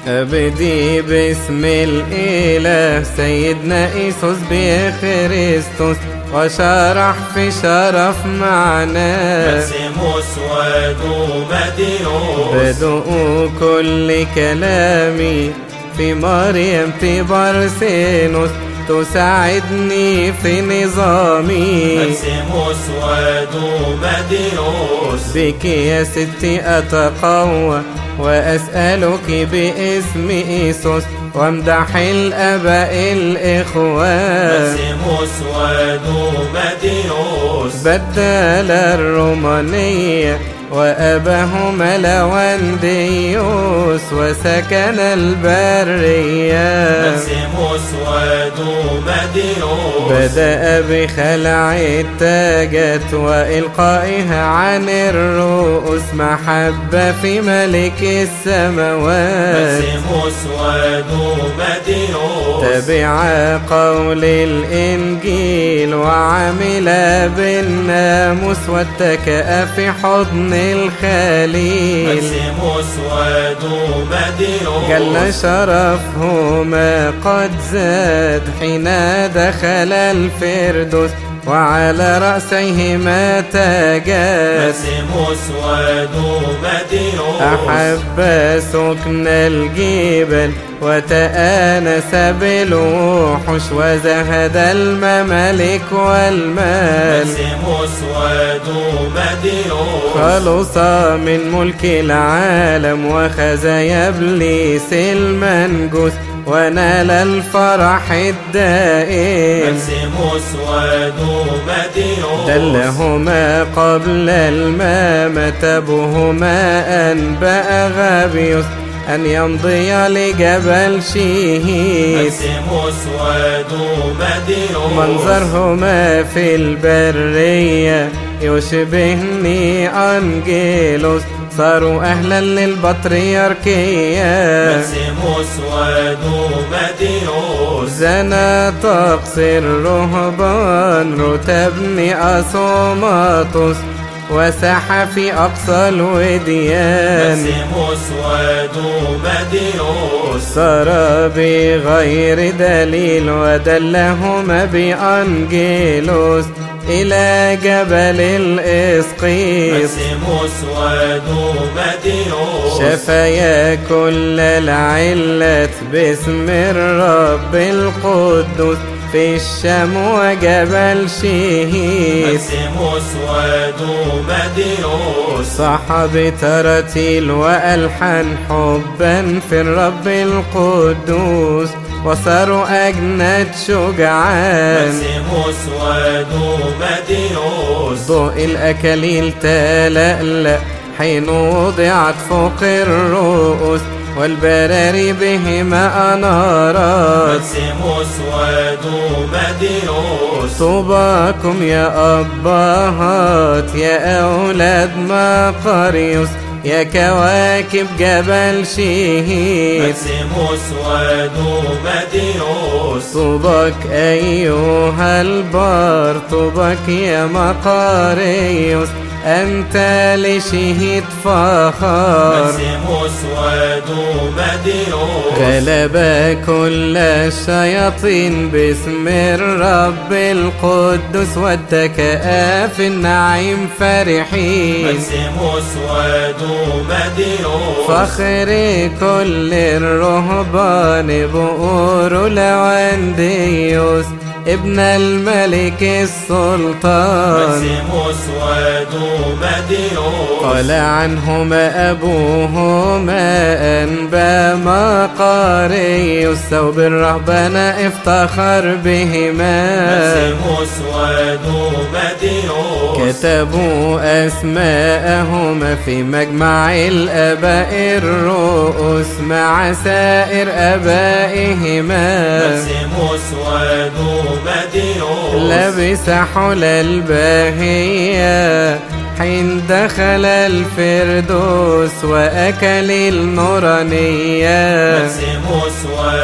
أبدي باسم الإله سيدنا إيسوس بخريستوس وشرح في شرف معناه مكسيموس ودوماديوس بدء كل كلامي في مريم تبرسينوس تساعدني في نظامي مكسيموس ودوماديوس بك يا ستي أتقوى وأسألك باسم إيسوس وامدح الآباء الإخوان مكسيموس ودوماديوس بدل الرومانية وأباهما لونديوس وسكن البرية مكسيموس ودوماديوس بدأ بخلع التاجات وإلقائها عن الرؤوس محبة في ملك السماوات مكسيموس ودوماديوس تبع قول الإنجيل وعمل بالناموس واتكأ في حضن الخليل مكسيموس ودوماديوس جل شرفهما قد زاد حين دخل الفردوس وعلى رأسيهما تاجات مكسيموس ودوماديوس أحب سكن الجبل وتآنس بالوحش وزهد الممالك والمال مكسيموس ودوماديوس خلص من ملك العالم وخزى إبليس المنجوس ونال الفرح الدائم مكسيموس ودوماديوس دلهما قبل المامة أبوهما أنبأ غابيوس أن يمضي لجبل شهيد مكسيموس ودوماديوس منظرهما في البرية يشبهني أنجيلوس صاروا أهلا للبطريركية مكسيموس ودوماديوس زنا تقصي الرهبان رتبني أصوماطس وساح في أقصى الوديان مكسيموس ودوماديوس سار بغير دليل ودلهما بأنجيلوس إلى جبل الإسقيط مكسيموس ودوماديوس شفايا كل العلة باسم الرب القدوس في الشام وجبل شهيد مكسيموس ودوماديوس صحب ترتيل وألحان حبا في الرب القدوس وصاروا أجناد شجعان مكسيموس ودوماديوس ضوء الأكاليل تلألأ حين وضعت فوق الرؤوس والبراري بهما أنارات مكسيموس ودوماديوس طوباكم يا أباهات يا أولاد مقاريوس يا كواكب جبل شهيد مكسيموس ودوماديوس طوبك أيها البار طوبك يا مقاريوس أنت لشهيد فخار مكسيموس ودوماديوس غلب كل الشياطين باسم الرب القدس واتكأ في النعيم فرحين مكسيموس ودوماديوس فخر كل الرهبان بؤور لونديوس ابن الملك السلطان مكسيموس ودوماديوس قال عنهما أبوهما أنبا مقاريوس ثوب الرهبنة افتخر بهما مكسيموس ودوماديوس كتبوا أسماءهما في مجمع الآباء الرؤوس مع سائر آبائهما مكسيموس ودوماديوس لبس حل الباهية حين دخل الفردوس وأكل النورانية مكسيموس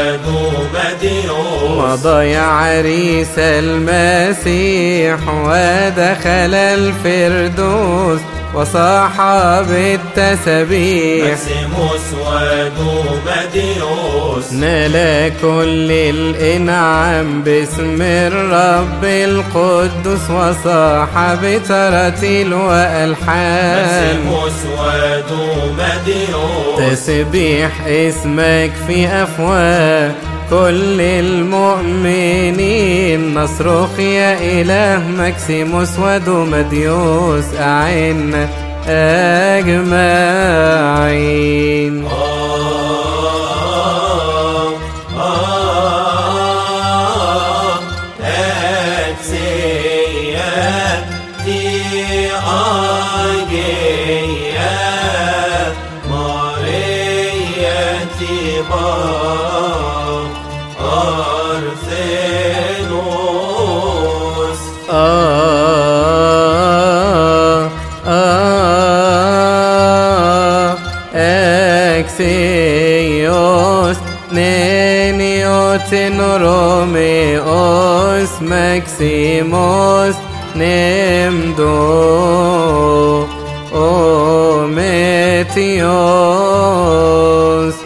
ودوماديوس مضى يا عريس المسيح ودخل الفردوس وصاحب التسبيح ماكسيموس ودوماديوس نال كل الإنعام باسم الرب القدس وصاحب تراتيل وألحان ماكسيموس ودوماديوس تسبيح اسمك في أفواه كل المؤمنين نصرخ يا إله مكسيموس ودومديوس أعنا أجمعين آه آه أكسيا دي آجيا ماريا تيبا أرثنوس آه آه أكسيوس نينيوتن روميوس ماكسيموس نمدو أوميتيوس